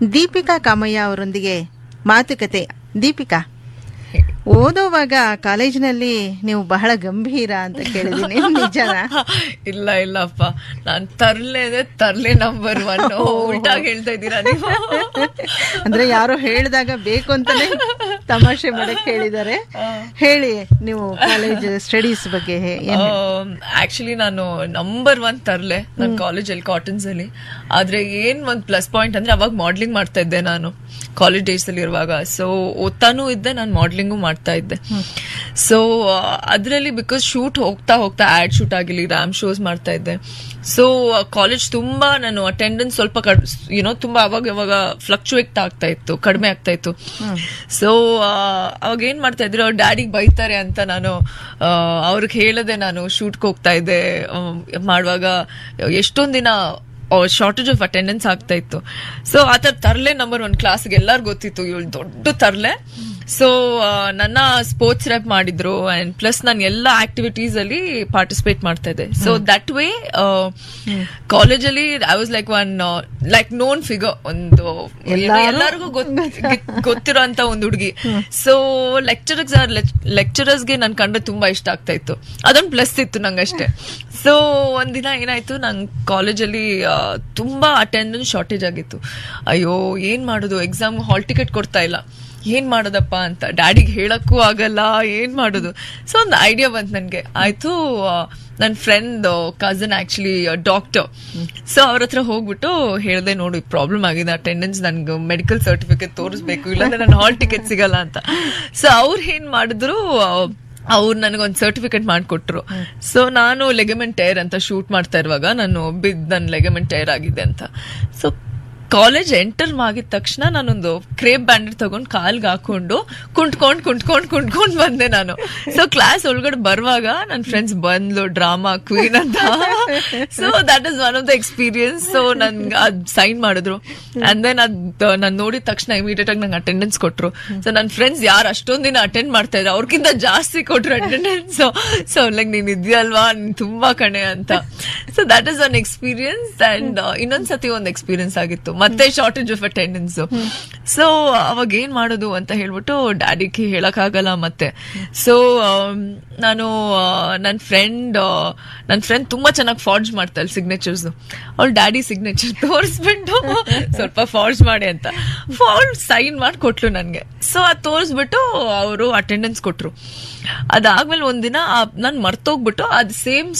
ದೀಪಿಕಾ ಕಾಮಯ್ಯ ಅವರೊಂದಿಗೆ ಮಾತುಕತೆ ದೀಪಿಕಾ ಓದೋವಾಗ ಕಾಲೇಜಿನಲ್ಲಿ ನೀವು ಬಹಳ ಗಂಭೀರ ಅಂತ ಕೇಳಿದೀನಿ ನಿಜನಾ ಇಲ್ಲ ಇಲ್ಲಪ್ಪ ನಾನ್ ತರ್ಲೆ ಅಂದ್ರೆ ತರ್ಲೆ ನಂಬರ್ ಒನ್ ಉಲ್ಟಾಗಿ ಹೇಳ್ತಾ ಇದ್ದೀರಾ ನೀವು ಅಂದ್ರೆ ಯಾರೋ ಹೇಳಿದಾಗ ಬೇಕು ಅಂತಾನೆ ತಮಾಷೆ ಮಾಡಕ್ ಹೇಳಿದ್ದಾರೆ ಹೇಳಿ ನೀವು ಕಾಲೇಜ್ ಸ್ಟಡೀಸ್ ಬಗ್ಗೆ ಹೇ- ಏನ್ ಹೇಳಿ- ಆಕ್ಚುಲಿ ನಾನು ನಂಬರ್ ಒನ್ ತರ್ಲೆ ನನ್ನ ಕಾಲೇಜಲ್ಲಿ ಕಾಟನ್ಸ್ ಅಲ್ಲಿ ಆದ್ರೆ ಏನ್ ಒಂದ್ ಪ್ಲಸ್ ಪಾಯಿಂಟ್ ಅಂದ್ರೆ ಅವಾಗ ಮಾಡ್ಲಿಂಗ್ ಮಾಡ್ತಾ ಇದ್ದೆ ನಾನು ಕಾಲೇಜ್ ಡೇಸ್ ಅಲ್ಲಿ ಇರುವಾಗ ಸೊ ಓದ್ತಾನೂ ಇದ್ದೆ ನಾನು ಮಾಡ್ಲಿಂಗು ಮಾಡ್ತಾ ಇದ್ದೆ ಸೊ ಅದರಲ್ಲಿ ಬಿಕಾಸ್ ಶೂಟ್ ಹೋಗ್ತಾ ಹೋಗ್ತಾ ಆಡ್ ಶೂಟ್ ಆಗಿರ್ಲಿ ರ್ಯಾಮ್ ಶೋಸ್ ಮಾಡ್ತಾ ಇದ್ದೆ ಸೊ ಕಾಲೇಜ್ ತುಂಬಾ ನಾನು ಅಟೆಂಡೆನ್ಸ್ ಸ್ವಲ್ಪ ಯುನೋ ತುಂಬಾ ಅವಾಗ ಅವಾಗ ಫ್ಲಕ್ಚುಯೇಟ್ ಆಗ್ತಾ ಇತ್ತು ಕಡಿಮೆ ಆಗ್ತಾ ಇತ್ತು ಸೊ ಅವಾಗ ಏನ್ ಮಾಡ್ತಾ ಇದ್ರು ಅವ್ರ ಡ್ಯಾಡಿಗೆ ಬೈತಾರೆ ಅಂತ ನಾನು ಅವ್ರಿಗೆ ಹೇಳದೆ ನಾನು ಶೂಟ್ಗೆ ಹೋಗ್ತಾ ಇದ್ದೆ ಆ, ಮಾಡುವಾಗ ಎಷ್ಟೊಂದ್ ದಿನ ಶಾರ್ಟೇಜ್ ಆಫ್ ಅಟೆಂಡೆನ್ಸ್ ಆಗ್ತಾ ಇತ್ತು ಸೊ ಆ ಥರ ತರ್ಲೆ ನಂಬರ್ ಒನ್ ಕ್ಲಾಸ್ಗೆ ಎಲ್ಲಾರು ಗೊತ್ತಿತ್ತು ಇವಳು ದೊಡ್ಡ ತರ್ಲೆ ಸೊ ನನ್ನ ಸ್ಪೋರ್ಟ್ಸ್ ರೆಪ್ ಮಾಡಿದ್ರು ಅಂಡ್ ಪ್ಲಸ್ ನಾನು ಎಲ್ಲ ಆಕ್ಟಿವಿಟೀಸ್ ಅಲ್ಲಿ ಪಾರ್ಟಿಸಿಪೇಟ್ ಮಾಡ್ತಾ ಇದ್ದೆ ಸೊ ದಟ್ ವೇ ಕಾಲೇಜಲ್ಲಿ I was like one like known figure ಒಂದು ಎಲ್ಲಾರು- ಎಲ್ಲರಿಗೂ ಗೊತ್ತಿರೋ ಅಂತ ಒಂದು ಹುಡುಗಿ ಸೊ ಲೆಕ್ಚರರ್ಸ್ ಲೆಕ್ಚರರ್ಸ್ಗೆ ನನ್ ಕಂಡ್ರೆ ತುಂಬಾ ಇಷ್ಟ ಆಗ್ತಾ ಇತ್ತು ಅದೊಂದು ಪ್ಲಸ್ ಇತ್ತು ನಂಗಷ್ಟೇ ಸೊ ಒಂದಿನ ಏನಾಯ್ತು ನಂಗೆ ಕಾಲೇಜಲ್ಲಿ ತುಂಬಾ ಅಟೆಂಡೆನ್ಸ್ ಶಾರ್ಟೇಜ್ ಆಗಿತ್ತು ಅಯ್ಯೋ ಏನ್ ಮಾಡೋದು ಎಕ್ಸಾಮ್ ಹಾಲ್ ಟಿಕೆಟ್ ಕೊಡ್ತಾ ಇಲ್ಲ ಏನ್ ಮಾಡೋದಪ್ಪ ಅಂತ ಡ್ಯಾಡಿಗೆ ಹೇಳಕ್ಕೂ ಆಗಲ್ಲ ಏನ್ ಮಾಡೋದು ಸೊ ಒಂದು ಐಡಿಯಾ ಬಂತು ನನ್ಗೆ ಆಯ್ತು ನನ್ನ friend cousin actually doctor so ಅವ್ರ ಹತ್ರ ಹೋಗ್ಬಿಟ್ಟು ಹೇಳ್ದೆ ನೋಡಿ ಪ್ರಾಬ್ಲಮ್ ಆಗಿದೆ ಅಟೆಂಡೆನ್ಸ್ ನನ್ಗೆ ಮೆಡಿಕಲ್ ಸರ್ಟಿಫಿಕೇಟ್ ತೋರಿಸ್ಬೇಕು ಇಲ್ಲಾಂದ್ರೆ ನನ್ನ ಹಾಲ್ ಟಿಕೆಟ್ ಸಿಗಲ್ಲ ಅಂತ ಸೊ ಅವ್ರು ಏನ್ ಮಾಡಿದ್ರು ಅವ್ರು ನನಗೊಂದು ಸರ್ಟಿಫಿಕೇಟ್ ಮಾಡಿಕೊಟ್ರು ಸೊ ನಾನು ಲೆಗಮೆಂಟ್ ಟೈರ್ ಅಂತ ಶೂಟ್ ಮಾಡ್ತಾ ಇರುವಾಗ ನಾನು ಬಿದ್ದು ನನ್ನ ಲೆಗಮೆಂಟ್ ಟೈರ್ ಆಗಿದೆ ಅಂತ ಸೊ ಕಾಲೇಜ್ ಎಂಟರ್ ಆಗಿದ ತಕ್ಷಣ ನಾನೊಂದು ಕ್ರೇಪ್ ಬ್ಯಾಂಡೆಡ್ ತಗೊಂಡು ಕಾಲ್ಗೆ ಹಾಕೊಂಡು ಕುಂಟ್ಕೊಂಡ್ ಕುಂಟ್ಕೊಂಡ್ ಕುಂಟ್ಕೊಂಡ್ ಬಂದೆ ನಾನು ಸೊ ಕ್ಲಾಸ್ ಒಳಗಡೆ ಬರುವಾಗ ನನ್ನ ಫ್ರೆಂಡ್ಸ್ ಬಂದ್ಲು ಡ್ರಾಮಾ ಕ್ವೀನ್ ಅಂತ so that is one of the experience so ನನ್ಗೆ ಅದ್ ಸೈನ್ ಮಾಡಿದ್ರು ಅಂಡ್ ದೆನ್ ಅದ್ ನಾನು ನೋಡಿದ ತಕ್ಷಣ ಇಮಿಡಿಯೇಟ್ ಆಗಿ ನಂಗೆ ಅಟೆಂಡೆನ್ಸ್ ಕೊಟ್ರು ಸೊ ನನ್ನ ಫ್ರೆಂಡ್ಸ್ ಯಾರು ಅಷ್ಟೊಂದ್ ದಿನ ಅಟೆಂಡ್ ಮಾಡ್ತಾ ಇದ್ರು ಅವ್ರಿಗಿಂತ ಜಾಸ್ತಿ ಕೊಟ್ರು ಅಟೆಂಡೆನ್ಸ್ ಸೊ ಲೈಕ್ ನೀನ್ ಇದೆಯಲ್ವಾ ನೀನ್ ತುಂಬಾ ಕಣೆ ಅಂತ so that is one experience and ಇನ್ನೊಂದ್ಸತಿ ಒಂದು ಎಕ್ಸ್ಪೀರಿಯನ್ಸ್ ಆಗಿತ್ತು ಮತ್ತೆ ಶಾರ್ಟೇಜ್ ಆಫ್ ಅಟೆಂಡೆನ್ಸ್ ಸೊ ಅವಾಗ ಏನ್ ಮಾಡೋದು ಅಂತ ಹೇಳ್ಬಿಟ್ಟು ಡ್ಯಾಡಿಗೆ ಹೇಳಕ್ ಆಗಲ್ಲ ಮತ್ತೆ ಸೊ ನಾನು ನನ್ನ ಫ್ರೆಂಡ್ ನನ್ನ ಫ್ರೆಂಡ್ ತುಂಬಾ ಚೆನ್ನಾಗಿ ಫಾರ್ಜ್ ಮಾಡ್ತಾಳೆ ಸಿಗ್ನೇಚರ್ಸ್ ಅವ್ಳ ಡ್ಯಾಡಿ ಸಿಗ್ನೇಚರ್ ತೋರಿಸ್ಬಿಟ್ಟು ಸ್ವಲ್ಪ ಫಾರ್ಜ್ ಮಾಡಿ ಅಂತ ಫಾರ್ಜ್ ಸೈನ್ ಮಾಡಿ ಕೊಟ್ಲು ನನ್ಗೆ ಸೊ ಅದ್ ತೋರಿಸ್ಬಿಟ್ಟು ಅವರು ಅಟೆಂಡೆನ್ಸ್ ಕೊಟ್ರು ಅದಾದ್ಮೇಲೆ ಒಂದಿನ ನಾನು ಮರ್ತೋಗ್ಬಿಟ್ಟು ಅದ್ ಸೇಮ್